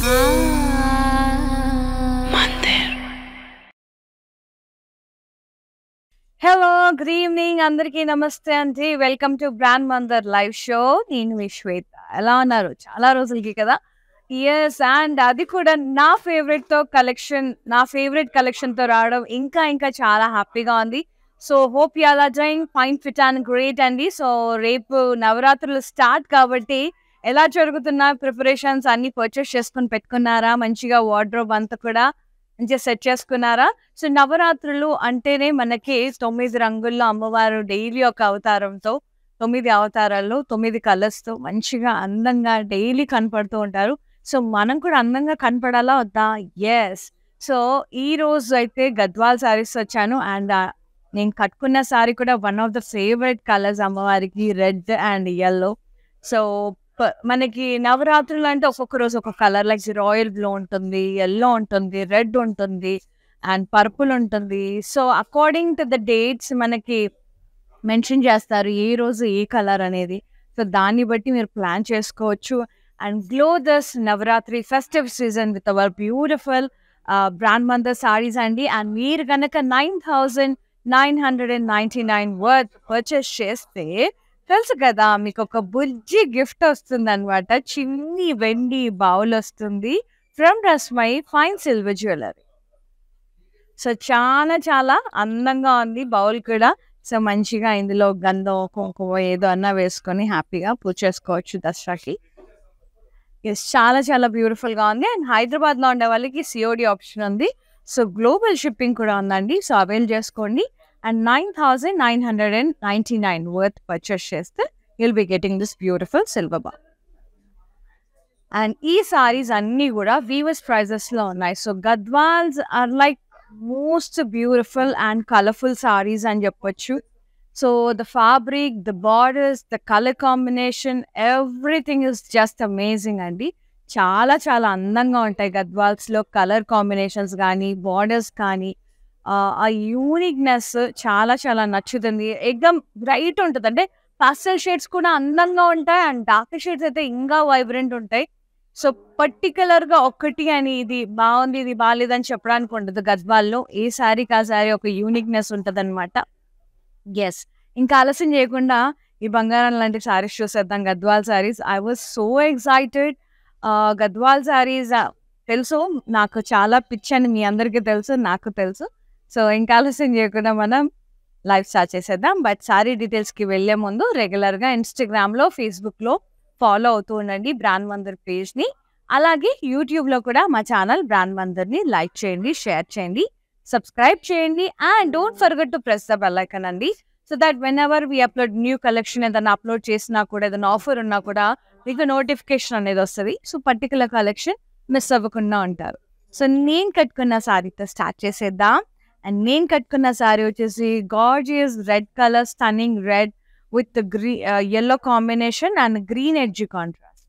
Hello good evening అందరికీ నమస్తే అండి welcome to brand Mandir live show నేను మీ శ్వేత ఎలా ఉన్నారు చాలా రోజులకి కదా ఎస్ అండ్ అది కూడా నా ఫేవరెట్ తో కలెక్షన్ నా ఫేవరెట్ కలెక్షన్ తో రావడం ఇంకా ఇంకా చాలా హ్యాపీగా ఉంది so hope you are doing fine fit and great అండి సో రేపు నవరాత్రులు స్టార్ట్ కాబట్టి ఎలా జరుగుతున్న ప్రిపరేషన్స్ అన్ని పర్చేస్ చేసుకొని పెట్టుకున్నారా మంచిగా వార్డ్రోబ్ అంతా కూడా మంచిగా సెట్ చేసుకున్నారా సో నవరాత్రులు అంటేనే మనకి తొమ్మిది రంగుల్లో అమ్మవారు డైలీ ఒక అవతారంతో తొమ్మిది అవతారాల్లో తొమ్మిది కలర్స్ తో మంచిగా అందంగా డైలీ కనపడుతూ ఉంటారు సో మనం కూడా అందంగా కనపడాలా వద్దా ఎస్ సో ఈ రోజు అయితే గద్వాల్ సారీస్ వచ్చాను అండ్ నేను కట్టుకున్న సారీ కూడా one of the favourite colours అమ్మవారికి రెడ్ అండ్ ఎల్లో సో ప- మనకి నవరాత్రులు అంటే ఒక్కొక్క రోజు ఒక్కొక్క కలర్ లైక్ రాయల్ బ్లూ ఉంటుంది ఎల్లో ఉంటుంది రెడ్ ఉంటుంది అండ్ పర్పుల్ ఉంటుంది so according to the dates మనకి మెన్షన్ చేస్తారు ఏ రోజు ఏ కలర్ అనేది సో దాన్ని బట్టి మీరు ప్లాన్ చేసుకోవచ్చు and glow this Navratri festive season with our beautiful brand Mandir saris అండి అండ్ మీరు కనుక nine thousand nine hundred and ninety nine worth purchase చేస్తే తెలుసు కదా మీకు ఒక బుజ్జి గిఫ్ట్ వస్తుంది అనమాట చిన్ని వెండి బౌల్ వస్తుంది from Rasmai fine silver jewellery so చాలా చాలా అందంగా ఉంది బౌల్ కూడా సో మంచిగా ఇందులో గంధం కుంకుమ ఏదో అన్నా వేసుకొని హ్యాపీగా పూజ చేసుకోవచ్చు దసరాకి ఎస్ చాలా చాలా బ్యూటిఫుల్ గా ఉంది అండ్ హైదరాబాద్ లో ఉండే వాళ్ళకి సిఓడి ఆప్షన్ ఉంది సో గ్లోబల్ షిప్పింగ్ కూడా ఉందండి సో అవైల్ చేసుకోండి and nine thousand nine hundred and ninety nine worth purchase చేస్తే you'll be getting this beautiful silver బా అండ్ ఈ సారీస్ అన్నీ కూడా వీవర్స్ ప్రైజెస్ లో ఉన్నాయి so Gadwals are like most beautiful and colourful saris అని చెప్పొచ్చు so the fabric the borders the colour combination everything is just amazing అండి చాలా చాలా అందంగా ఉంటాయి గద్వాల్స్ లో కలర్ కాంబినేషన్స్ కానీ బార్డర్స్ కానీ ఆ, ఆ యూనిక్నెస్ చాలా చాలా నచ్చుతుంది ఎక్దమ్ బ్రైట్ ఉంటుంది అంటే పాస్టల్ షేడ్స్ కూడా అందంగా ఉంటాయి అండ్ డార్క్ షేడ్స్ అయితే ఇంకా వైబ్రెంట్ ఉంటాయి సో పర్టికులర్ గా ఒక్కటి అని ఇది బాగుంది ఇది బాగాలేదని చెప్పడానికి ఉండదు గద్వాల్లో ఏ శారీకి ఆ శారీ ఒక యూనిక్నెస్ ఉంటుంది అనమాట ఎస్ ఇంకా ఆలస్యం చేయకుండా ఈ బంగారం లాంటి శారీస్ చూసేద్దాం Gadwal saris I was so excited Gadwal saris తెలుసు నాకు చాలా పిచ్చి అని మీ అందరికీ తెలుసు నాకు తెలుసు సో ఇంకా ఆలస్యం చేయకుండా మనం లైవ్ స్టార్ట్ చేసేద్దాం బట్ సారీ డీటెయిల్స్కి వెళ్ళే ముందు రెగ్యులర్గా ఇన్స్టాగ్రామ్లో ఫేస్బుక్లో ఫాలో అవుతూ ఉండండి బ్రాండ్ మందర్ పేజ్ని అలాగే యూట్యూబ్లో కూడా మా ఛానల్ బ్రాండ్ మందర్ని లైక్ చేయండి షేర్ చేయండి సబ్స్క్రైబ్ చేయండి and don't forget to press the bell icon అండి so that whenever we upload new collection ఏదైనా అప్లోడ్ చేసినా కూడా ఏదైనా ఆఫర్ ఉన్నా కూడా మీకు నోటిఫికేషన్ అనేది వస్తుంది సో పర్టికులర్ కలెక్షన్ మిస్ అవ్వకుండా ఉంటారు సో నేను కట్టుకున్న సారీతో స్టార్ట్ చేసేద్దాం అండ్ నేను కట్టుకున్న సారీ వచ్చేసి gorgeous red colour stunning red with గ్రీ yellow combination and green edge contrast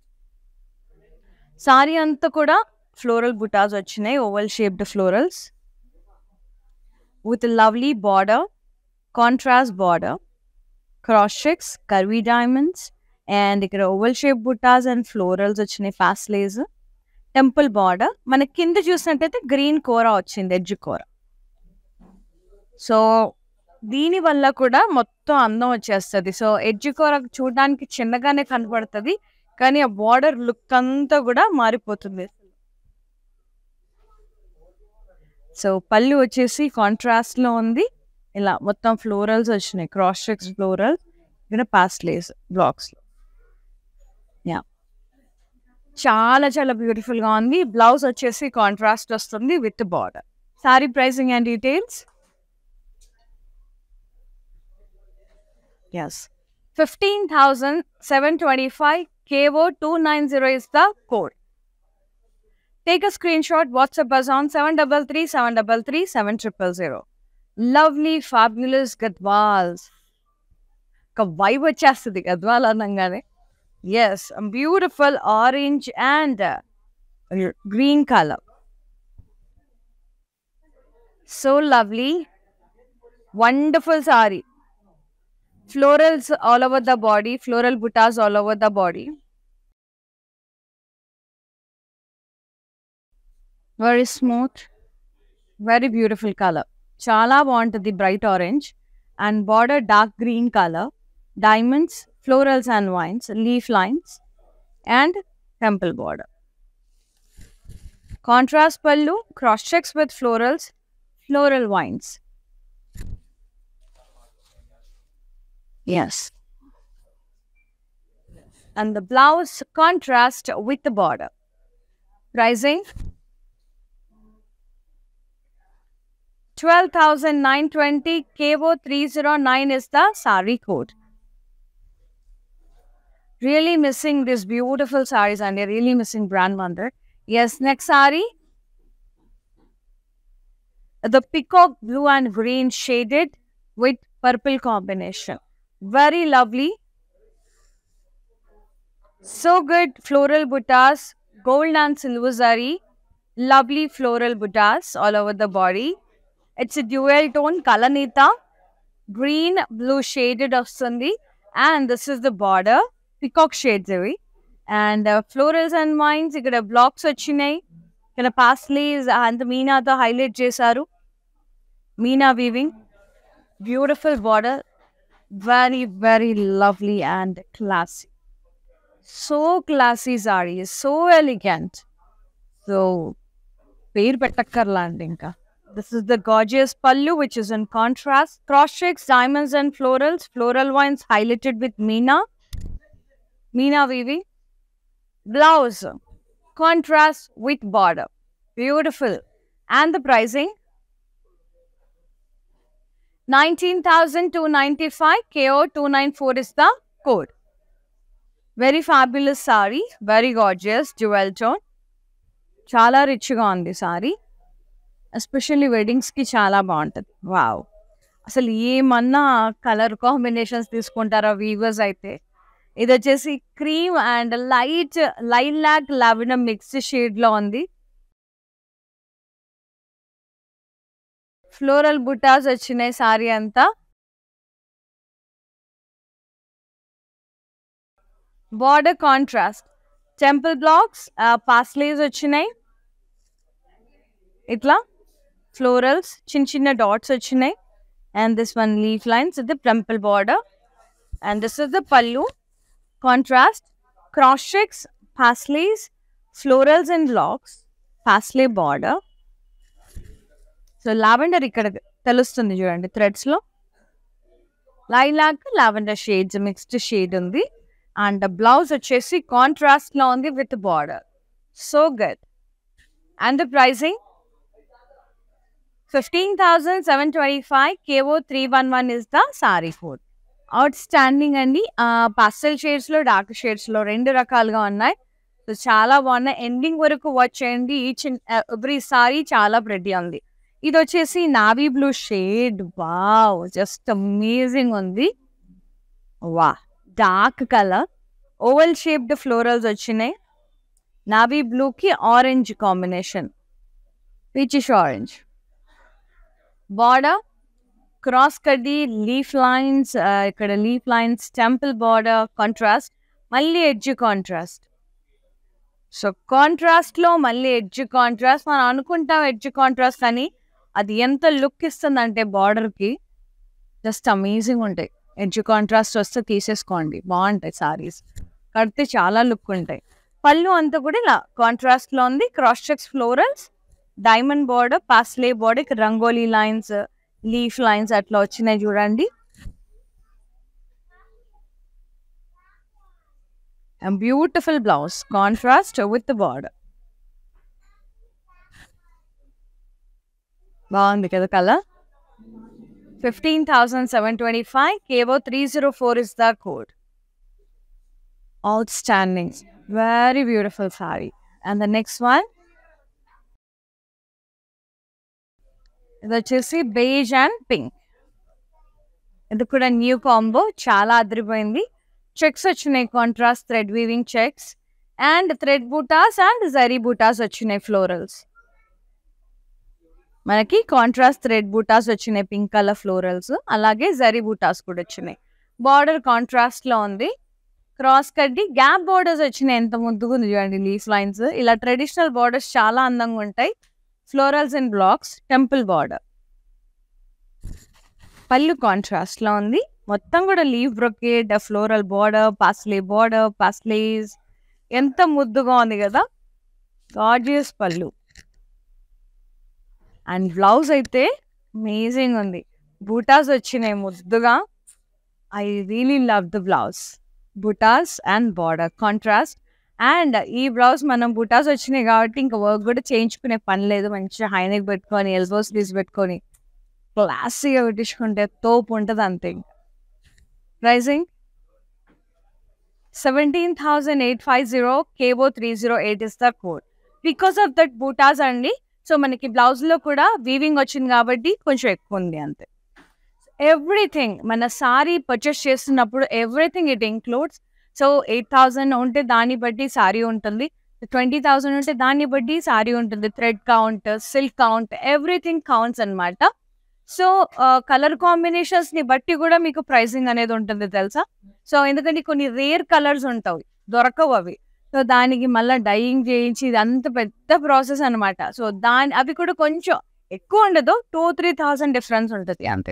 sari అంతా కూడా ఫ్లోరల్ బుటాస్ వచ్చినాయి oval shaped florals with lovely border contrast border cross checks curvy diamonds and ఇక్కడ ఓవల్ షేప్ బుటాస్ అండ్ ఫ్లోరల్స్ వచ్చినాయి ఫాస్లేజ్ టెంపుల్ బార్డర్ మన కింద చూసినట్టయితే గ్రీన్ కూర వచ్చింది ఎడ్జ్ కూర సో దీని వల్ల కూడా మొత్తం అందం వచ్చేస్తుంది సో ఎడ్జ్ కూర చూడడానికి చిన్నగానే కనపడుతుంది కానీ ఆ బార్డర్ లుక్ అంతా కూడా మారిపోతుంది సో పళ్ళు వచ్చేసి కాంట్రాస్ట్ లో ఉంది ఇలా మొత్తం ఫ్లోరల్స్ వచ్చినాయి క్రాస్ చెక్స్ ఫ్లోరల్స్ ఇక్కడ పాస్లేస్ బ్లాక్స్ లో యా చాలా చాలా బ్యూటిఫుల్ గా ఉంది బ్లౌజ్ వచ్చేసి కాంట్రాస్ట్ వస్తుంది with border sari pricing and details Yes. 15,725 KO 290 is the code. Take a screenshot, WhatsApp us on 733 733 7000. Lovely, fabulous Gadwals. ఒక వైబ్ వచ్చేస్తుంది గద్వాల్ అనగానే yes beautiful orange and green colour so lovely wonderful sari florals all over the body, floral buttas all over the body. Very smooth very beautiful colour చాలా బాగుంటుంది bright orange and border dark green colour diamonds florals and vines leaf lines and temple border contrast pallu cross checks with florals floral vines yes and the blouse contrast with the border. Pricing 12,920 KO 309 is the sari code. Really missing these beautiful saris and you're really missing brand mother. Yes, next sari. The peacock blue and green shaded with purple combination. Very lovely. So good floral buttas, gold and silver zari, lovely floral buttas all over the body. It's a dual tone kalanita, green blue shaded వస్తుంది and this is the border peacock shades ఇవి and uh, florals and vines ఇక్కడ blocks వచ్చినాయి ఇక్కడ paisleys అంత మీనాతో highlight చేశారు meena weaving beautiful border very very lovely and classy so classy sari so elegant so పేరు పెట్టక్కర్లా అండి ఇంకా this is the gorgeous pallu which is in contrast cross checks diamonds and florals floral vines highlighted with meena meena వీవి blouse contrast with border beautiful and the pricing 19,295 KO 294 is the code. Very fabulous sari very gorgeous jewel tone చాలా రిచ్గా ఉంది sorry especially వెడ్డింగ్స్కి చాలా బాగుంటుంది wow అసలు ఏమన్నా colour combinations తీసుకుంటారా weavers అయితే ఇది వచ్చేసి cream and light lilac lavender mix షేడ్లో ఉంది ఫ్లోరల్ బుటాస్ వచ్చినాయి సారీ అంతా border contrast temple blocks paisleys వచ్చినాయి ఇట్లా ఫ్లోరల్స్ చిన్న చిన్న డాట్స్ వచ్చినాయి and this one leaf lines ఇది temple border and this is the pallu contrast cross checks paisleys florals and blocks paisley border so lavender ఇక్కడ తెలుస్తుంది చూడండి థ్రెడ్స్లో lilac lavender shades mixed shade ఉంది అండ్ బ్లౌజ్ వచ్చేసి కాంట్రాస్ట్ లో ఉంది with border so good and the pricing fifteen thousand seven twenty five కేవో three one one is the sorry code outstanding అండి pastel shades లో dark shades లో రెండు రకాలుగా ఉన్నాయి సో చాలా బాగున్నాయి ఎండింగ్ వరకు వాచ్ చేయండి ఈచ్ ఎవ్రీ సారీ చాలా ప్రెటీ ఉంది ఇది వచ్చేసి navy blue shade wow just amazing ఉంది వా dark colour oval shaped florals వచ్చినాయి నావీ బ్లూకి orange combination peachish orange border cross కడ్డీ లీఫ్ లైన్స్ ఇక్కడ leaf lines temple border contrast మళ్ళీ ఎడ్జ్ కాంట్రాస్ట్ సో కాంట్రాస్ట్లో మళ్ళీ ఎడ్జ్ కాంట్రాస్ట్ మనం అనుకుంటాం ఎడ్జ్ కాంట్రాస్ట్ అని అది ఎంత లుక్ ఇస్తుందంటే బార్డర్కి జస్ట్ అమేజింగ్ ఉంటాయి ఎడ్జ్ కాంట్రాస్ట్ వస్తే తీసేసుకోండి బాగుంటాయి సారీస్ కడితే చాలా లుక్ ఉంటాయి పళ్ళు అంతా కూడా ఇలా కాంట్రాస్ట్ లో ఉంది cross checks florals diamond border paisley border rangoli lines leaf lines అట్లా వచ్చినాయి చూడండి beautiful blouse contrast with border బాగుంది కదా colour fifteen thousand seven twenty five కేవో three zero four is the code outstanding very beautiful sari and the next one ఇది వచ్చేసి beige and pink ఇది కూడా new combo చాలా అదిరిపోయింది చెక్స్ వచ్చినాయి contrast thread weaving checks and thread బూటాస్ and zari బూటాస్ వచ్చినాయి ఫ్లోరల్స్ మనకి కాంట్రాస్ట్ థ్రెడ్ బూటాస్ వచ్చినాయి పింక్ కలర్ ఫ్లోరల్స్ అలాగే జరీ బూటాస్ కూడా వచ్చినాయి బార్డర్ కాంట్రాస్ట్ లో ఉంది క్రాస్ కడ్డి గ్యాప్ బోర్డర్స్ వచ్చినాయి ఎంత ముద్దుగా ఉంది చూడండి లీఫ్ లైన్స్ ఇలా ట్రెడిషనల్ బోర్డర్స్ చాలా అందంగా ఉంటాయి florals and blocks temple border పళ్ళు కాంట్రాస్ట్ లో ఉంది మొత్తం కూడా leaf brocade floral border paisley border paisleys ఎంత ముద్దుగా ఉంది కదా గార్జియస్ పళ్ళు అండ్ బ్లౌజ్ అయితే అమేజింగ్ ఉంది బూటాస్ వచ్చినాయి ముద్దుగా I really love the blouse butas and border contrast and ఈ బ్లౌజ్ మనం బుటాస్ వచ్చినాయి కాబట్టి ఇంకా వర్క్ కూడా చేయించుకునే పని లేదు మంచిగా హైనెక్ పెట్టుకొని ఎల్బో స్లీవ్స్ పెట్టుకొని క్లాసీగా పెట్టించుకుంటే తోపు ఉంటుంది అంతే ఇంకా pricing seventeen thousand eight five zero KVO three zero eight is the code because of that butas అండి సో మనకి బ్లౌజ్లో కూడా వీవింగ్ వచ్చింది కాబట్టి కొంచెం ఎక్కువ ఉంది అంతే ఎవ్రీథింగ్ మన సారీ పర్చేస్ చేస్తున్నప్పుడు everything it includes so eight thousand ఉంటే దాన్ని బట్టి సారీ ఉంటుంది ట్వంటీ థౌజండ్ ఉంటే దాన్ని బట్టి సారీ ఉంటుంది thread count silk count everything counts అనమాట సో కలర్ కాంబినేషన్స్ ని బట్టి కూడా మీకు ప్రైసింగ్ అనేది ఉంటుంది తెలుసా సో ఎందుకంటే కొన్ని రేర్ కలర్స్ ఉంటాయి దొరకవు అవి సో దానికి మళ్ళీ డైయింగ్ చేయించి ఇది అంత పెద్ద ప్రాసెస్ అనమాట సో దాని అవి కూడా కొంచెం ఎక్కువ ఉండదు టూ త్రీ థౌసండ్ డిఫరెన్స్ ఉంటుంది అంతే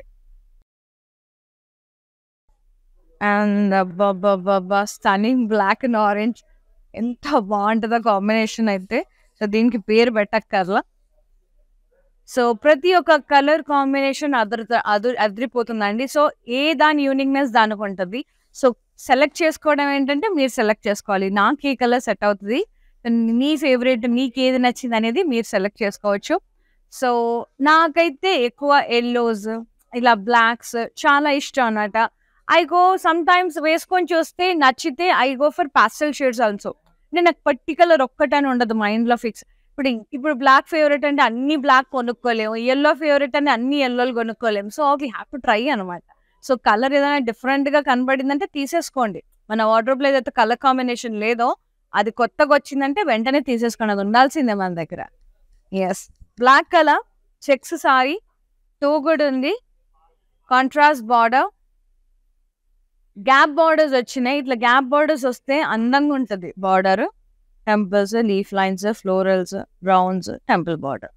అండ్ అబ్బాబ్బాబ్బా స్టనింగ్ బ్లాక్ అండ్ ఆరెంజ్ ఎంత బాగుంటుందో కాంబినేషన్ అయితే సో దీనికి పేరు పెట్టక్కర్లా సో ప్రతి ఒక్క కలర్ కాంబినేషన్ అదర్ అదు అదిరిపోతుందండి సో ఏ దాని యూనిక్నెస్ దానికి ఉంటుంది సో సెలెక్ట్ చేసుకోవడం ఏంటంటే మీరు సెలెక్ట్ చేసుకోవాలి నాకు ఏ కలర్ సెట్ అవుతుంది మీ ఫేవరెట్ మీకు ఏది నచ్చింది అనేది మీరు సెలెక్ట్ చేసుకోవచ్చు సో నాకైతే ఎక్కువ ఎల్లోస్ ఇలా బ్లాక్స్ చాలా ఇష్టం అన్నమాట ఐ గో సమ్ టైమ్స్ వేసుకొని చూస్తే నచ్చితే I go for pastel shades also నేను నాకు పర్టికులర్ ఒక్కటని ఉండదు మైండ్లో ఫిక్స్ ఇప్పుడు ఇప్పుడు బ్లాక్ ఫేవరెట్ అంటే అన్ని బ్లాక్ కొనుక్కోలేము ఎల్లో ఫేవరెట్ అంటే అన్ని ఎల్లోలు కొనుక్కోలేము so we have to try అనమాట సో కలర్ ఏదైనా డిఫరెంట్ గా కనబడిందంటే తీసేసుకోండి మన వార్డ్రోబ్ లో ఏదైతే కలర్ కాంబినేషన్ లేదో అది కొత్తగా వచ్చిందంటే వెంటనే తీసేసుకోండి అది ఉండాల్సిందే మన దగ్గర yes black colour checks sari too good ఉంది కాంట్రాస్ట్ బార్డర్ గ్యాప్ బార్డర్స్ వచ్చినాయి ఇట్లా గ్యాప్ బార్డర్స్ వస్తే అందంగా ఉంటుంది border temples leaf lines florals browns temple border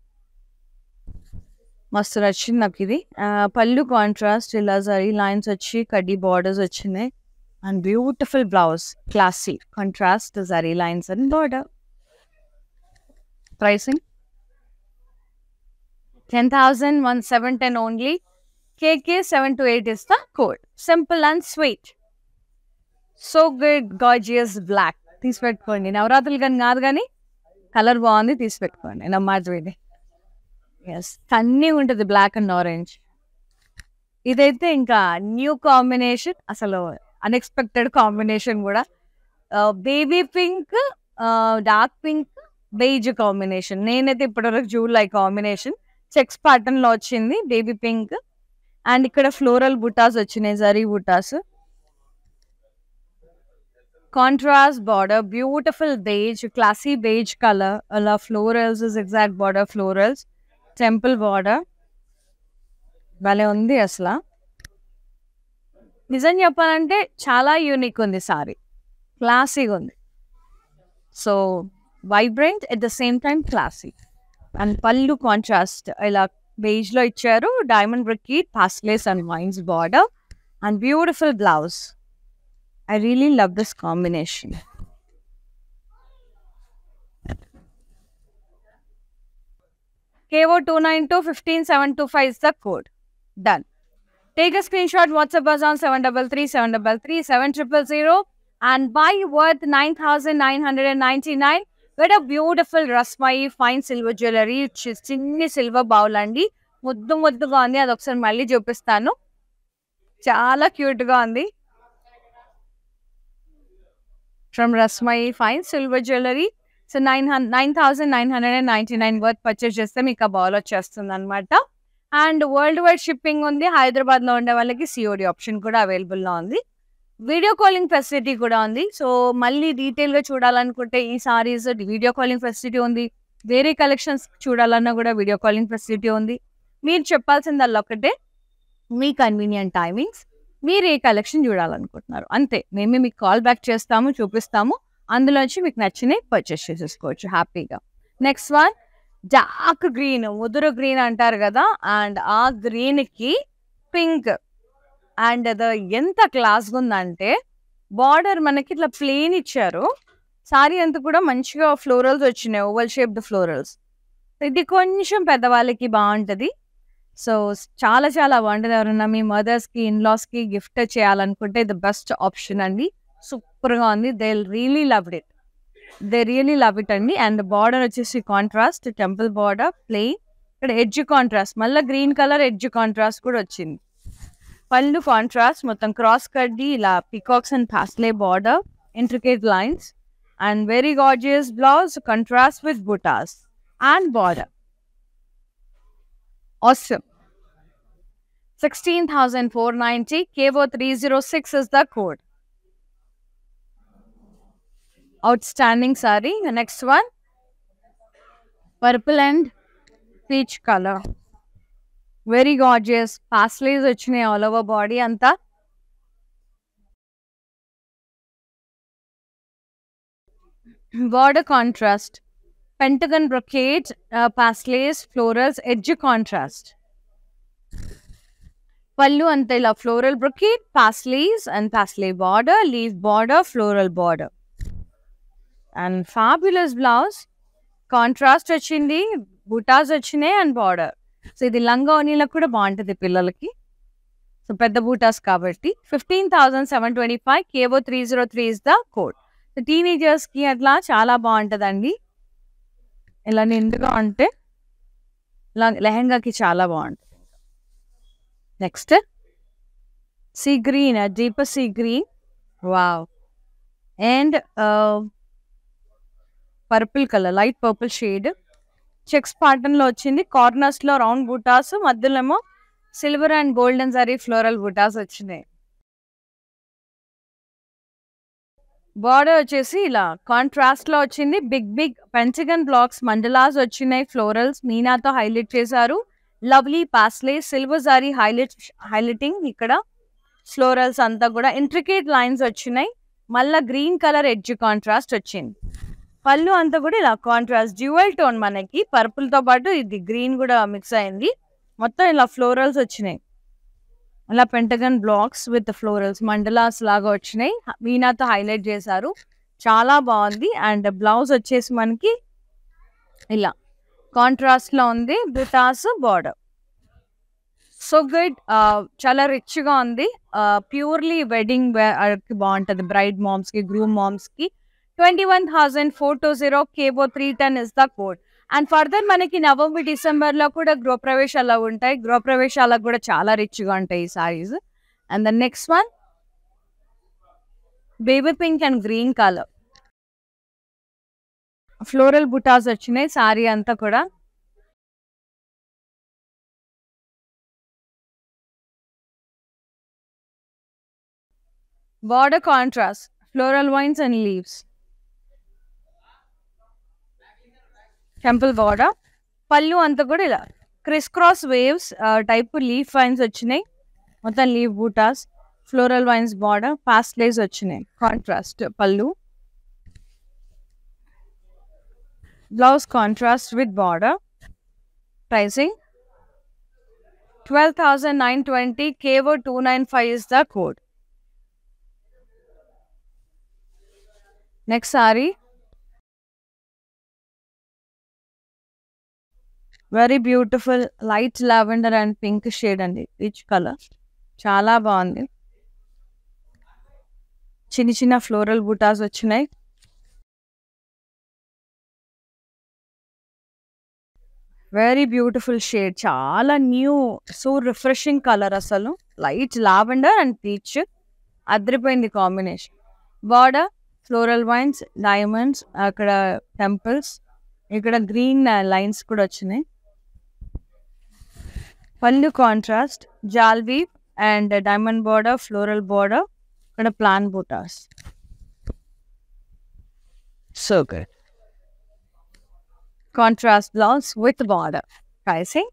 మస్తు నచ్చింది నాకు ఇది ఆ, పళ్ళు కాంట్రాస్ట్ ఇలా జరీ లైన్స్ వచ్చి కడ్డీ బార్డర్స్ వచ్చినాయి and beautiful blouse classy contrast zari lines and border pricing ten thousand one seven ten only KK seven two eight is the code simple and sweet so good gorgeous black తీసి పెట్టుకోండి నవరాత్రులు కానీ కాదు కానీ colour బాగుంది తీసి పెట్టుకోండి నా మాట విని ఎస్ అన్నీ ఉంటుంది బ్లాక్ అండ్ ఆరెంజ్ ఇదైతే ఇంకా న్యూ కాంబినేషన్ అసలు అన్ఎక్స్పెక్టెడ్ కాంబినేషన్ కూడా baby pink dark pink beige combination నేనైతే ఇప్పటివరకు చూడలే కాంబినేషన్ చెక్స్ ప్యాటర్న్ లో వచ్చింది బేబీ పింక్ అండ్ ఇక్కడ ఫ్లోరల్ బుటాస్ వచ్చినాయి zari butas contrast border beautiful beige classy beige colour అలా florals exact border florals temple border భలే ఉంది అసలు నిజం చెప్పాలంటే చాలా యూనిక్ ఉంది సారీ క్లాసీగా ఉంది so vibrant at the same time classy and పళ్ళు కాంట్రాస్ట్ ఇలా బేజ్ లో ఇచ్చారు డైమండ్ బ్రిక్కి paisleys and vines border and beautiful blouse I really love this combination KO 292 is the code. Done. Take a screenshot, WhatsApp us on 733 733 7000 and buy worth 9999 What a beautiful Rasmai fine silver jewelry. చి- చిన్ని silver bowl అండి ముద్దు ముద్దుగా ఉంది అది ఒకసారి మళ్ళీ చూపిస్తాను చాలా క్యూట్ గా ఉంది from Rasmai fine silver jewellery so nine hundred nine thousand nine hundred and ninety nine worth purchase చేస్తే మీకు ఆ బౌల్ వచ్చేస్తుంది అనమాట అండ్ వరల్డ్ వైడ్ షిప్పింగ్ ఉంది హైదరాబాద్ లో ఉండే వాళ్ళకి సిఓడి ఆప్షన్ కూడా అవైలబుల్ లో ఉంది వీడియో కాలింగ్ ఫెసిలిటీ కూడా ఉంది సో మళ్ళీ డీటెయిల్ గా చూడాలనుకుంటే ఈ సారీస్ వీడియో కాలింగ్ ఫెసిలిటీ ఉంది వేరే కలెక్షన్స్ చూడాలన్నా కూడా వీడియో కాలింగ్ ఫెసిలిటీ ఉంది మీరు చెప్పాల్సిందల్లా ఒకటే మీ కన్వీనియంట్ టైమింగ్స్ మీరు ఏ కలెక్షన్ చూడాలనుకుంటున్నారు అంతే మేమే మీకు కాల్ బ్యాక్ చేస్తాము చూపిస్తాము అందులోంచి మీకు నచ్చినవి పర్చేస్ చేసేసుకోవచ్చు హ్యాపీగా నెక్స్ట్ వన్ డార్క్ గ్రీన్ ముదురు గ్రీన్ అంటారు కదా అండ్ ఆ గ్రీన్ కి పింక్ అండ్ అది ఎంత క్లాస్గా ఉందంటే బార్డర్ మనకి ఇట్లా ప్లేన్ ఇచ్చారు సారీ అంతా కూడా మంచిగా ఫ్లోరల్స్ వచ్చినాయి ఓవల్ షేప్డ్ ఫ్లోరల్స్ ఇది కొంచెం పెద్దవాళ్ళకి బాగుంటది సో చాలా చాలా బాగుంటుంది ఎవరైనా మీ మదర్స్కి ఇన్లాస్కి గిఫ్ట్ చేయాలనుకుంటే ఇది బెస్ట్ ఆప్షన్ అండి సూపర్గా ఉంది they really love it they really love it అండి అండ్ బార్డర్ వచ్చేసి కాంట్రాస్ట్ టెంపుల్ బార్డర్ ప్లెయిన్ ఇక్కడ ఎడ్జ్ కాంట్రాస్ట్ మళ్ళీ గ్రీన్ కలర్ ఎడ్జ్ కాంట్రాస్ట్ కూడా వచ్చింది పళ్ళు కాంట్రాస్ట్ మొత్తం క్రాస్ కడ్డి ఇలా peacocks and paisley border intricate lines and very gorgeous blouse contrast with butas and border awesome 16490 KVO 306 is the code outstanding sari the next one purple and peach color very gorgeous pasleys వచ్చినాయి all over body అంతా border contrast pentagon brocade uh, pasleys florals edge contrast పళ్ళు అంతా ఇలా floral brocade paisleys and paisley border leaf border floral border and fabulous blouse contrast వచ్చింది బుటాస్ వచ్చినాయి and border so ఇది లంగా ఓనీలకు కూడా బాగుంటుంది పిల్లలకి సో పెద్ద బూటాస్ కాబట్టి fifteen thousand seven twenty five కేవో three zero three is the code so టీనేజర్స్కి అట్లా చాలా బాగుంటుందండి ఇలా నిండుగా ఉంటే ఇలా లెహంగాకి చాలా బాగుంటుంది next sea green deep sea green wow and purple colour light purple shade checks లో వచ్చింది కార్నర్స్ లో రౌండ్ బూటాస్ మధ్యలో ఏమో silver and golden zari floral butas వచ్చినాయి బార్డర్ వచ్చేసి ఇలా కాంట్రాస్ట్ లో వచ్చింది big big pentagon blocks mandalas వచ్చినాయి ఫ్లోరల్స్ మీనాతో హైలైట్ చేశారు lovely paisley silver zari highlight highlighting ఇక్కడ ఫ్లోరల్స్ అంతా కూడా ఇంట్రికేట్ లైన్స్ వచ్చినాయి మళ్ళా గ్రీన్ కలర్ ఎడ్జ్ కాంట్రాస్ట్ వచ్చింది పళ్ళు అంతా కూడా ఇలా కాంట్రాస్ట్ డ్యూవల్ టోన్ మనకి పర్పుల్ తో పాటు ఇది గ్రీన్ కూడా మిక్స్ అయింది మొత్తం ఇలా ఫ్లోరల్స్ వచ్చినాయి అలా pentagon blocks with florals mandalas లాగా వచ్చినాయి వీణాతో హైలైట్ చేశారు చాలా బాగుంది అండ్ బ్లౌజ్ వచ్చేసి మనకి ఇలా కాంట్రాస్ట్ లో ఉంది బుటాస్ బార్డర్ సో గుడ్ చాలా రిచ్ గా ఉంది ప్యూర్లీ వెడ్డింగ్ కి బాగుంటది బ్రైడ్ మామ్స్ కి గ్రూమ్ మామ్స్ కి twenty one thousand four two zero KVO three ten is the code and further మనకి నవంబర్ డిసెంబర్ లో కూడా గృహప్రవేశాలు ఉంటాయి గృహప్రవేశాలకు కూడా చాలా రిచ్ గా ఉంటాయి ఈ saris and the next one baby pink and green colour floral బుటాస్ వచ్చినాయి సారీ అంతా కూడా border contrast floral vines and leaves temple border పళ్ళు అంతా కూడా ఇలా criss cross waves type leaf vines వచ్చినాయి మొత్తం leaf butas floral vines border paisleys వచ్చినాయి కాంట్రాస్ట్ పళ్ళు blouse contrast with border pricing twelve thousand nine twenty KVO two nine five is the code next sari very beautiful light lavender and pink shade అండి rich colour చాలా బాగుంది చిన్న చిన్న floral butas వచ్చినాయి very beautiful shade చాలా new so refreshing colour అసలు light lavender and peach అదిరిపోయింది combination border floral vines diamonds అక్కడ టెంపుల్స్ ఇక్కడ గ్రీన్ లైన్స్ కూడా వచ్చినాయి పళ్ళు కాంట్రాస్ట్ జాల్వీ and diamond border floral border ఇక్కడ plain butas so good contrast blouse with border pricing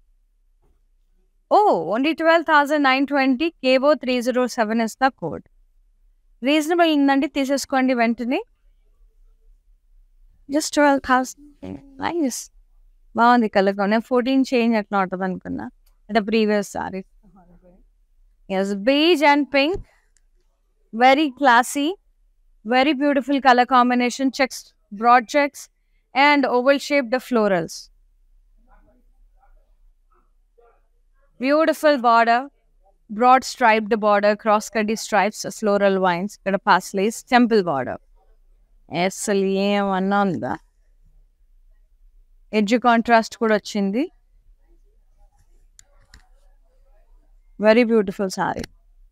ఓ only twelve thousand nine twenty KVO three zero seven is the code reasonable ఉందండి తీసేసుకోండి వెంటనే జస్ట్ ట్వెల్వ్ థౌసండ్ నైస్ బాగుంది colour నేను fourteen change అట్లా ఉంటుంది అనుకున్నా అంటే previous sari yes beige and pink very classy very beautiful colour combination checks broad checks and oval shaped florals beautiful border broad striped border cross కడ్డీ stripes floral vines ఇక్కడ paisleys temple border అసలు ఏమన్నా ఉందా edge contrast కూడా వచ్చింది very beautiful sari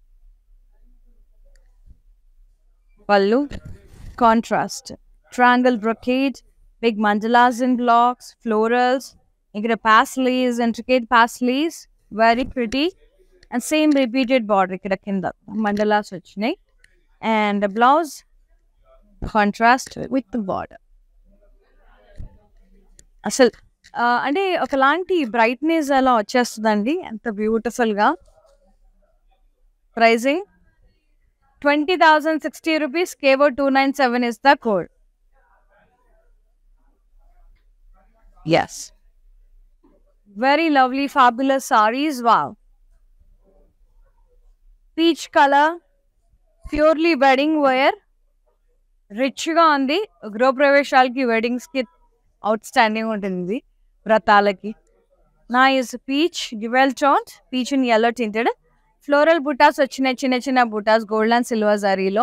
పళ్ళు contrast triangle brocade big mandalas in blocks florals ఇక్కడ paisleys intricate paisleys very pretty and same repeated border ఇక్కడ కింద మండలాస్ వచ్చినాయి and blouse contrast with border అసలు ఆ, అంటే ఒకలాంటి బ్రైట్నెస్ అలా వచ్చేస్తుందండి ఎంత బ్యూటిఫుల్గా pricing twenty thousand sixty rupees KVO two nine seven is the code yes very lovely fabulous saris wow peach colour purely wedding wear రిచ్గా ఉంది గృహప్రవేశాలకి వెడ్డింగ్స్కి అవుట్ స్టాండింగ్ ఉంటుంది వ్రతాలకి నా is peach dual tone peach in yellow tinted floral బుటాస్ వచ్చినాయి చిన్న చిన్న బుటాస్ గోల్డ్ అండ్ సిల్వర్ జరీలో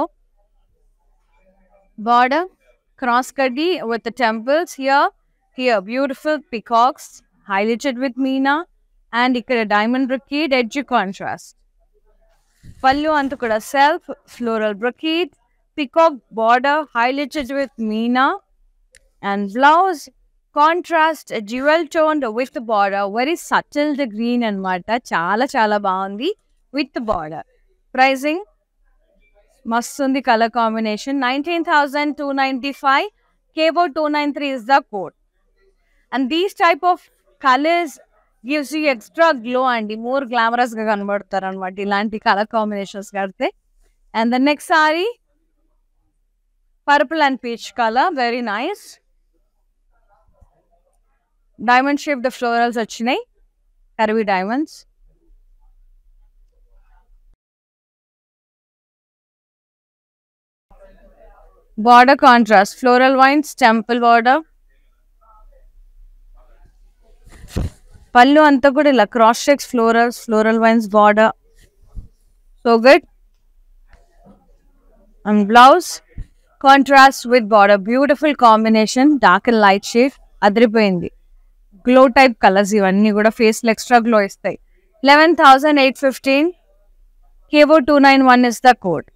బార్డర్ క్రాస్ కడ్డీ with temples here here beautiful peacocks highlighted with meena and ఇక్కడ డైమండ్ బ్రొకీడ్ ఎడ్జ్ కాంట్రాస్ట్ పళ్ళు అంతా కూడా self floral brocade peacock border highlighted with meena and blouse contrast jewel tone with border very subtle green అన్నమాట చాలా చాలా బాగుంది with border pricing మస్తు ఉంది colour combination nineteen thousand two ninety five KVO two nine three is the code and these type of colours gives you extra glow అండి more glamorous గా కనబడతారు అనమాట ఇలాంటి కలర్ కాంబినేషన్స్ కడితే and the next sari purple and peach colour very nice diamond shape the florals వచ్చినాయి curvy diamonds border contrast floral vines temple border పళ్ళు అంతా కూడా ఇలా cross checks florals floral vines border so good and blouse contrast with border beautiful combination dark and light shade అదిరిపోయింది glow type colours ఇవన్నీ కూడా ఫేస్లో extra glow ఇస్తాయి eleven thousand eight fifteen KVO two nine one is the code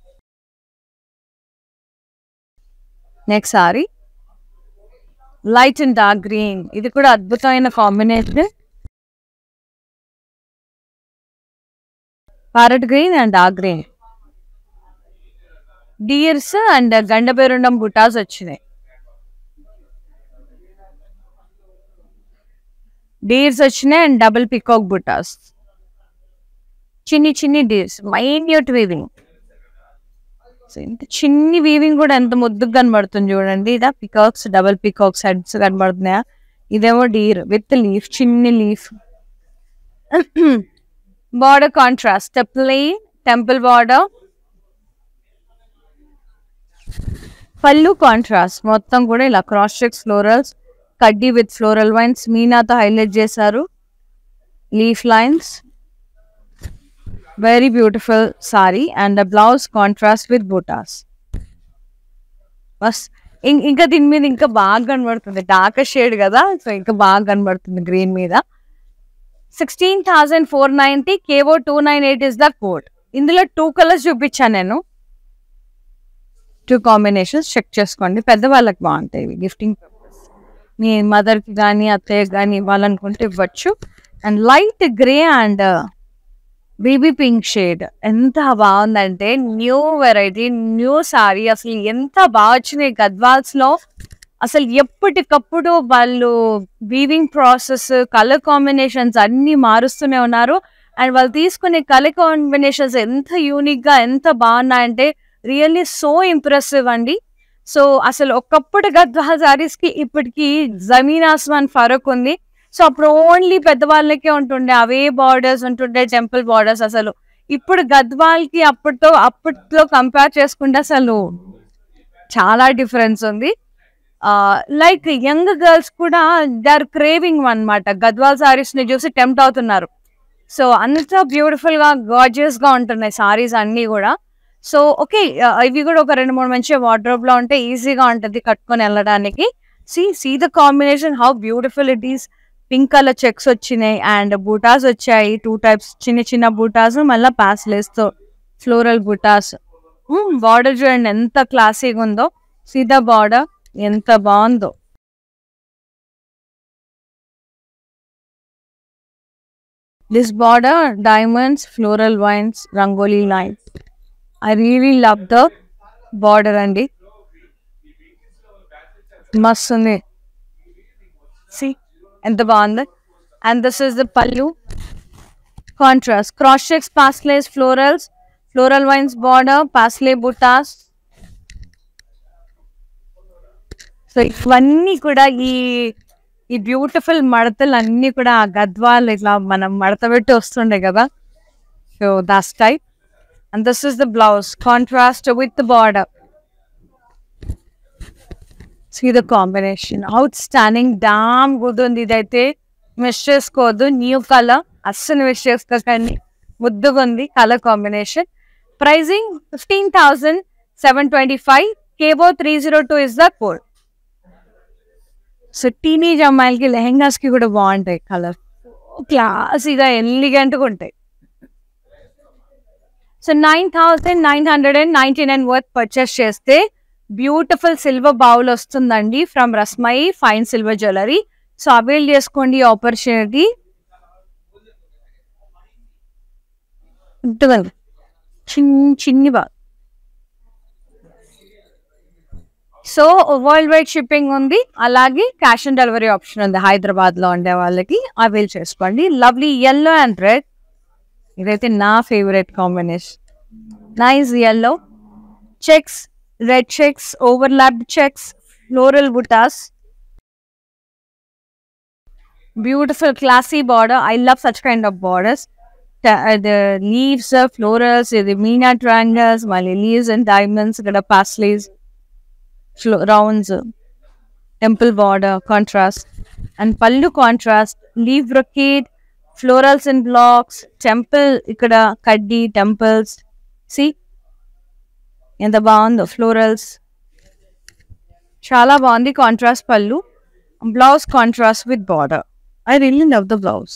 next sari light and dark green ఇది కూడా అద్భుతమైన combination parrot green and dark green deers and గండబేరుండం బుటాస్ వచ్చినాయి డీర్స్ వచ్చినాయి అండ్ డబుల్ పికాక్ బుటాస్ చిన్ని చిన్ని డీర్స్ మైన్యూట్ వీవింగ్ ఇంత చిన్ని వీవింగ్ కూడా ఎంత ముద్దుగా కనబడుతుంది చూడండి ఇదా పికాక్స్ డబుల్ పికాక్స్ హెడ్స్ కనబడుతున్నాయా ఇదేమో డీర్ విత్ లీఫ్ చిన్ని leaf border contrast plain temple border పళ్ళు కాంట్రాస్ట్ మొత్తం కూడా ఇలా క్రాస్ చెక్స్ ఫ్లోరల్స్ కడ్డీ విత్ ఫ్లోరల్ వైన్స్ మీనాతో హైలైట్ చేశారు leaf lines very beautiful sari and blouse contrast with butas బస్ ఇం- ఇంకా దీని మీద ఇంకా బాగా కనబడుతుంది డార్క్ షేడ్ కదా సో ఇంకా బాగా కనబడుతుంది గ్రీన్ మీద sixteen thousand four ninety KVO two nine eight is the code ఇందులో టూ కలర్స్ చూపించాను నేను టూ కాంబినేషన్స్ చెక్ చేసుకోండి పెద్దవాళ్ళకి బాగుంటాయి ఇవి గిఫ్టింగ్ మీ మదర్కి కానీ అత్తయ్యకి కానీ ఇవ్వాలనుకుంటే ఇవ్వచ్చు and light grey and baby pink shade ఎంత బాగుందంటే న్యూ వెరైటీ న్యూ సారీ అసలు ఎంత బాగా వచ్చినాయి గద్వాల్స్ లో అసలు ఎప్పటికప్పుడు వాళ్ళు వీవింగ్ ప్రాసెస్ కలర్ కాంబినేషన్స్ అన్ని మారుస్తూనే ఉన్నారు అండ్ వాళ్ళు తీసుకునే కలర్ కాంబినేషన్స్ ఎంత యూనిక్ గా ఎంత బాగున్నాయంటే రియల్లీ సో ఇంప్రెసివ్ అండి సో అసలు ఒకప్పుడు గద్వాల్ సారీస్ కి ఇప్పటికి జమీన్ ఆస్మాన్ ఫరక్ ఉంది సో అప్పుడు ఓన్లీ పెద్దవాళ్ళకే ఉంటుండే అవే బార్డర్స్ ఉంటుండే టెంపుల్ బార్డర్స్ అసలు ఇప్పుడు గద్వాల్ కి అప్పటితో అప్పట్లో కంపేర్ చేసుకుంటే అసలు చాలా డిఫరెన్స్ ఉంది లైక్ యంగ్ గర్ల్స్ కూడా దే ఆర్ క్రేవింగ్ అన్నమాట గద్వాల్ సారీస్ ని చూసి టెంప్ట్ అవుతున్నారు సో అంత బ్యూటిఫుల్ గా గార్జియస్ గా ఉంటున్నాయి సారీస్ అన్ని కూడా సో ఓకే ఇవి కూడా ఒక రెండు మూడు మంచి వార్డ్రోబ్ లో ఉంటే ఈజీగా ఉంటుంది కట్టుకొని వెళ్ళడానికి see see the combination how beautiful it is pink colour checks వచ్చినాయి అండ్ బూటాస్ వచ్చాయి టూ టైప్స్ చిన్న చిన్న బూటాస్ మళ్ళీ ప్యాస్లెస్ తో ఫ్లోరల్ బూటాస్ బార్డర్ చూడండి ఎంత క్లాసీగా ఉందో సీదా బార్డర్ ఎంత బాగుందో this border diamonds floral vines rangoli lines I really love the border అండి మస్తు ఉంది సి ఎంత బాగుంది and this is the pallu contrast cross checks paisleys florals floral vines border paisley butas so ఇవన్నీ కూడా ఈ ఈ బ్యూటిఫుల్ మడతలు అన్నీ కూడా ఆ గద్వాలు ఇట్లా మనం మడత పెట్టి వస్తుండే కదా so that's type and this is the blouse contrast with the border see the combination outstanding damn good ఉంది ఇదైతే మిస్ చేసుకోవద్దు న్యూ కలర్ అస్సలు మిస్ చేసుకోకండి ముద్దుగా ఉంది colour combination pricing fifteen thousand seven twenty five KBO three zero two is the code so teenage అమ్మాయిలకి లెహెంగాస్ కి కూడా బాగుంటాయి కలర్ క్లాసీగా ఎలిగెంట్గా ఉంటాయి so nine thousand nine hundred and ninety nine worth purchase చేస్తే బ్యూటిఫుల్ సిల్వర్ బౌల్ వస్తుందండి from Rasmai fine silver jewellery so avail చేసుకోండి ఆపర్చునిటీ ఉంటుంది చిన్ని చిన్ని బాగా సో వరల్డ్ వైడ్ షిప్పింగ్ ఉంది అలాగే క్యాష్ ఆన్ డెలివరీ ఆప్షన్ ఉంది హైదరాబాద్ లో ఉండే వాళ్ళకి అవైల్ చేసుకోండి లవ్లీ ఎల్లో అండ్ రెడ్ ఇదైతే నా favourite combination nice yellow checks red checks overlapped checks floral butas beautiful classy border I love such kind of borders the leaves uh, florals ఇది meena triangles మళ్ళీ leaves and diamonds ఇక్కడ paisleys rounds temple border contrast and పళ్ళు contrast leaf brocade florals and blocks temple ఇక్కడ కడ్డీ temples C ఎంత బాగుందో florals చాలా బాగుంది కాంట్రాస్ట్ పళ్ళు blouse contrast with border I really love the blouse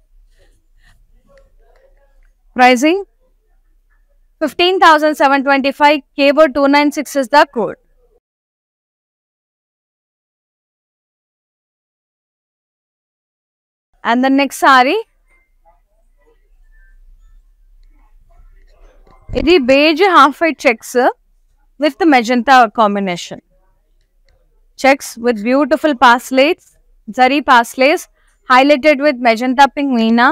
pricing 15725 kbo 296 is the code and the next saree ఇది beige half white checks with the magenta combination checks with beautiful paisleys zari paisleys highlighted with magenta pink meena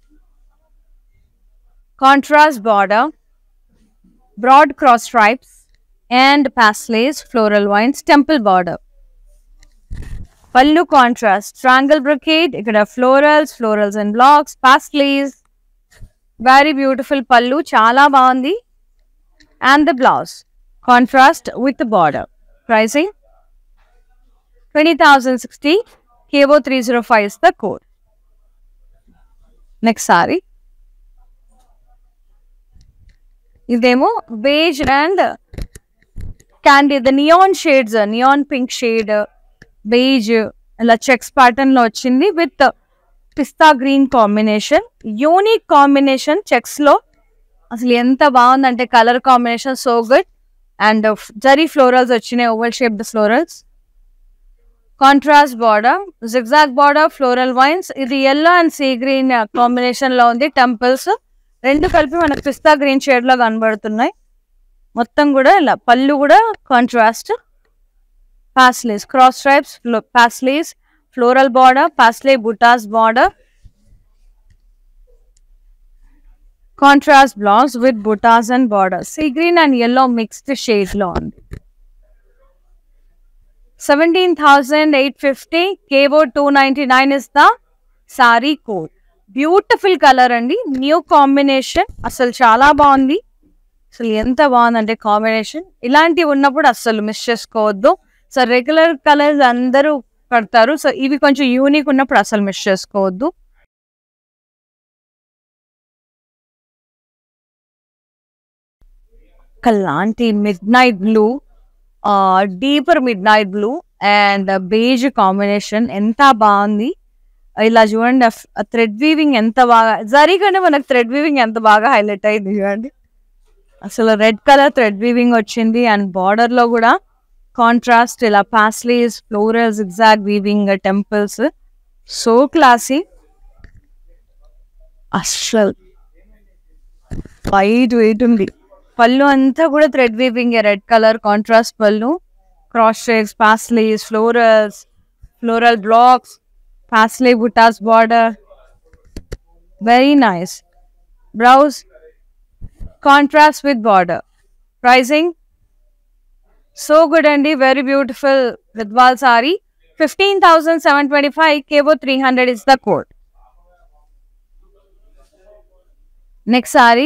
contrast border, broad cross stripes, and pastellays, floral vines, temple border. Pallu contrast, triangle brocade, ikkada florals, florals and blocks, pastellays. Very beautiful pallu, chala బాగుంది and the blouse. Contrast with the border. Pricing 20,060, KO 305 is the code. Next saree. ఇదేమో beige and candy the neon shades neon pink shade beige ఇలా checks pattern లో వచ్చింది with pista green combination unique combination checks లో అసలు ఎంత బాగుందంటే colour combination so good and zari florals వచ్చినాయి oval shaped florals contrast border zigzag border floral vines ఇది yellow and sea green combination లో ఉంది టెంపుల్స్ రెండు కలిపి మనకు పిస్తా గ్రీన్ షేడ్ లో కనబడుతున్నాయి మొత్తం కూడా ఇలా పళ్ళు కూడా contrast paisleys cross stripes paisleys floral border paisley butas border contrast blouse with butas and border sea green and yellow mixed shade లో ఉంది seventeen thousand eight fifty KBO two ninety nine is the sorry code beautiful colour అండి new combination అసలు చాలా బాగుంది అసలు ఎంత బాగుందంటే combination ఇలాంటివి ఉన్నప్పుడు అస్సలు మిస్ చేసుకోవద్దు సో రెగ్యులర్ కలర్స్ అందరూ కడతారు సో ఇవి కొంచెం యూనిక్ ఉన్నప్పుడు అసలు మిస్ చేసుకోవద్దు ఒకలాంటి midnight blue deeper midnight blue and beige combination ఎంత బాగుంది ఇలా చూడండి థ్రెడ్ వీవింగ్ ఎంత బాగా జరిగానే మనకు థ్రెడ్ వీవింగ్ ఎంత బాగా హైలైట్ అయింది చూడండి అసలు రెడ్ కలర్ థ్రెడ్ వీవింగ్ వచ్చింది అండ్ బార్డర్ లో కూడా కాంట్రాస్ట్ ఇలా paisleys florals exact weaving temples so classy అస్సలు వైట్ వెయిట్ ఉంది పళ్ళు అంతా కూడా thread weaving red colour contrast pallu cross checks paisleys florals floral blocks paisley butas border very nice blouse contrast with border pricing so good అండి very beautiful Gadwal saree fifteen thousand seven twenty five కేవో three hundred is the code next sorry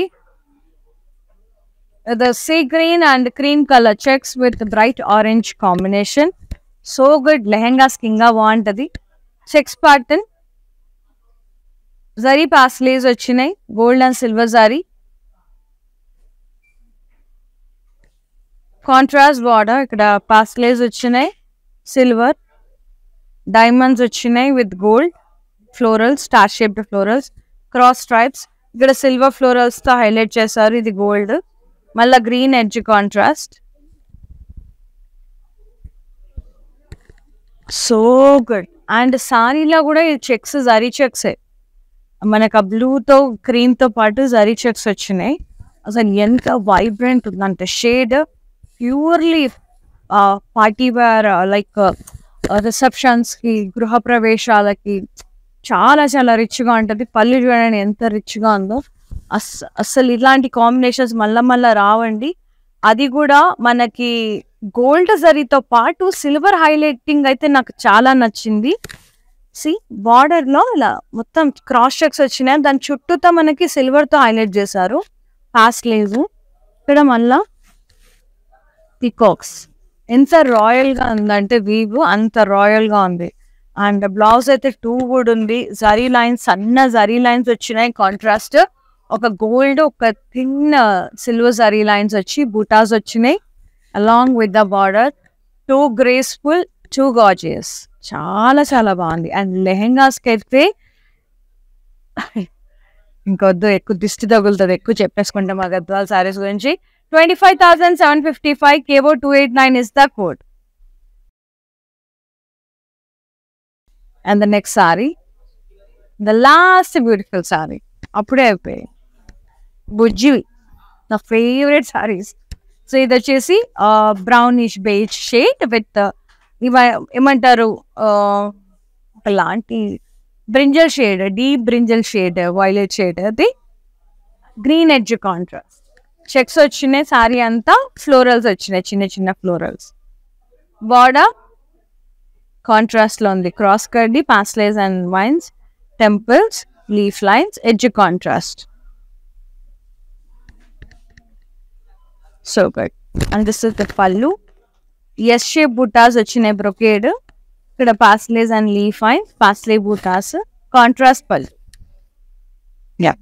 the sea green and cream color checks with bright orange combination so good lehengas kinga బాగుంటది checks pattern zari paisleys వచ్చినాయి gold and silver zari contrast border ఇక్కడ paisleys వచ్చినాయి silver diamonds వచ్చినాయి with gold florals star shaped florals cross stripes ఇక్కడ silver florals తో highlight చేశారు ఇది gold మళ్ళా green edge contrast so good and సారీలో కూడా ఈ చెక్స్ జరీ చెక్స్ మనకు ఆ బ్లూతో తో పాటు జరీ చెక్స్ వచ్చినాయి అసలు ఎంత వైబ్రెంట్ ఉందంటే shade purely party wear like రిసెప్షన్స్కి గృహప్రవేశాలకి చాలా చాలా రిచ్గా ఉంటుంది పళ్ళు చూడండి ఎంత రిచ్గా ఉందో అస్ అస్సలు ఇలాంటి కాంబినేషన్స్ మళ్ళా మళ్ళా రావండి అది కూడా మనకి గోల్డ్ జరీతో పాటు సిల్వర్ హైలైటింగ్ అయితే నాకు చాలా నచ్చింది సి బార్డర్ లో ఇలా మొత్తం క్రాస్ చెక్స్ వచ్చినాయి దాని చుట్టూతో మనకి సిల్వర్ తో హైలైట్ చేశారు పాస్ట్ లేజు ఇక్కడ మళ్ళా పికాక్స్ ఎంత రాయల్ గా ఉందంటే వీవ్ అంత రాయల్ గా ఉంది అండ్ బ్లౌజ్ అయితే టూ వుడ్ ఉంది జరీ లైన్స్ సన్న జరీ లైన్స్ వచ్చినాయి కాంట్రాస్ట్ ఒక గోల్డ్ ఒక థిన్ సిల్వర్ జరీ లైన్స్ వచ్చి బూటాస్ వచ్చినాయి along with the border too graceful too gorgeous చాలా చాలా బాగుంది అండ్ లెహెంగాస్కి అయితే ఇంకొద్దు ఎక్కువ దిష్టి తగులుతుంది ఎక్కువ చెప్పేసుకుంటాం మా గద్వాల్ సారీస్ గురించి twenty five thousand seven fifty five KBO two eight nine is the code and the next saree the last beautiful saree అప్పుడే అయిపోయాయి బుజ్జివి నా ఫేవరెట్ సారీస్ సో ఇది వచ్చేసి బ్రౌనిష్ బేజ్ షేడ్ విత్ ఇవ ఏమంటారు ఒకలాంటి brinjal shade deep brinjal shade violet shade అది green edge contrast checks వచ్చినాయి సారీ అంతా ఫ్లోరల్స్ వచ్చినాయి చిన్న చిన్న ఫ్లోరల్స్ బార్డర్ కాంట్రాస్ట్ లో ఉంది క్రాస్ కర్డి paisleys and vines temples leaf lines edge contrast so good and this is the pallu S shape butas వచ్చినాయి బ్రొకేడ్ ఇక్కడ paisleys and leaf lines paisley butas contrast pallu yeah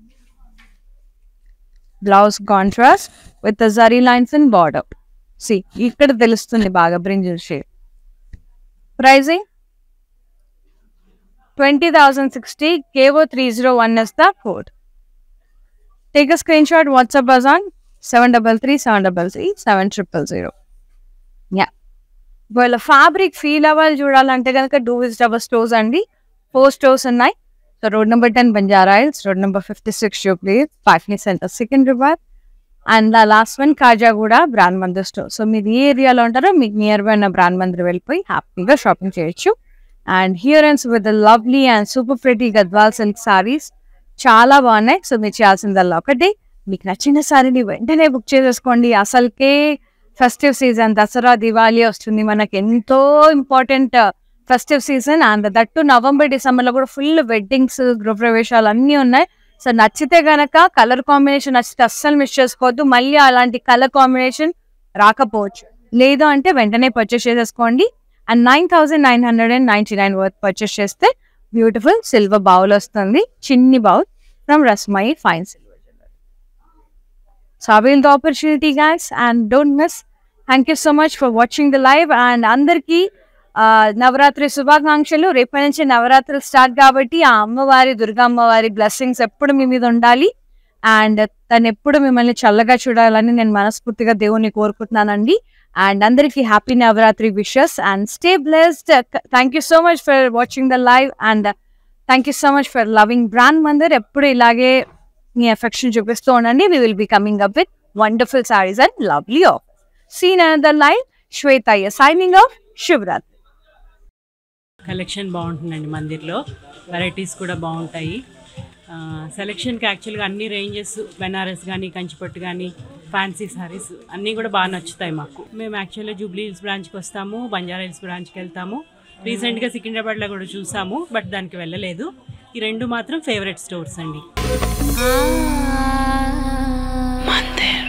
blouse contrast with zari lines and border see ఇక్కడ తెలుస్తుంది బాగా brinjal shape pricing twenty thousand sixty KBO three zero one is the code take a screenshot WhatsApp us on seven double three seven double three seven triple zero yeah ఒకవేళ fabric feel అవ్వాలి చూడాలంటే కనుక do visit our stores అండి four stores ఉన్నాయి so road number ten Banjara Hills road number fifty six Jubilee Patny center Secunderabad and last one Kachiguda brand Mandir store so మీరు ఏ ఏరియాలో ఉంటారో మీకు నియర్ బై ఉన్న బ్రాండ్ మందిర్ వెళ్ళిపోయి హ్యాపీగా షాపింగ్ చేయొచ్చు అండ్ హియరెన్స్ with lovely and super pretty Gadwal silk sarees చాలా బాగున్నాయి సో మీరు చేయాల్సిందల్లా ఒకటి మీకు నచ్చిన సారీని వెంటనే బుక్ చేసేసుకోండి అసలుకే ఫెస్టివ్ సీజన్ దసరా దివాళీ వస్తుంది మనకి ఎంతో important festive season and that November December లో కూడా ఫుల్ వెడ్డింగ్స్ గృహప్రవేశాలు అన్నీ ఉన్నాయి సో నచ్చితే గనక కలర్ కాంబినేషన్ నచ్చితే అస్సలు మిస్ చేసుకోవద్దు మళ్ళీ అలాంటి కలర్ కాంబినేషన్ రాకపోవచ్చు లేదు అంటే వెంటనే పర్చేస్ చేసేసుకోండి and nine thousand nine hundred and ninety nine worth purchase చేస్తే బ్యూటిఫుల్ సిల్వర్ బౌల్ వస్తుంది చిన్ని bowl from Rasmai fine silver so avail the opportunity guys and don't miss thank you so much for watching the live and అందరికీ ఆ, నవరాత్రి శుభాకాంక్షలు రేపటి నుంచి నవరాత్రులు start కాబట్టి ఆ అమ్మవారి దుర్గా అమ్మవారి బ్లెస్సింగ్స్ ఎప్పుడు మీ మీద ఉండాలి అండ్ తను ఎప్పుడు మిమ్మల్ని చల్లగా చూడాలని నేను మనస్ఫూర్తిగా దేవుని కోరుకుంటున్నానండి అండ్ అందరికీ happy Navratri wishes and stay blessed thank you so much for watching the live and thank you so much for loving brand Mandir ఎప్పుడు ఇలాగే మీ ఎఫెక్షన్ చూపిస్తూ ఉండండి we will be coming up with wonderful sarees and lovely of seen another live శ్వేతయ్య signing off Shivaratri collection బాగుంటుందండి మందిర్లో varieties కూడా బాగుంటాయి ఆ, సెలెక్షన్కి యాక్చువల్గా అన్ని రేంజెస్ బెనారస్ కానీ కంచిపట్టు కానీ ఫ్యాన్సీ సారీస్ అన్నీ కూడా బాగా నచ్చుతాయి మాకు మేము యాక్చువల్గా జూబ్లీ హిల్స్ బ్రాంచ్కి వస్తాము బంజారా హిల్స్ బ్రాంచ్కి వెళ్తాము రీసెంట్గా సికింద్రాబాద్లో కూడా చూసాము బట్ దానికి వెళ్ళలేదు ఈ రెండు మాత్రం ఫేవరెట్ స్టోర్స్ అండి మందిర్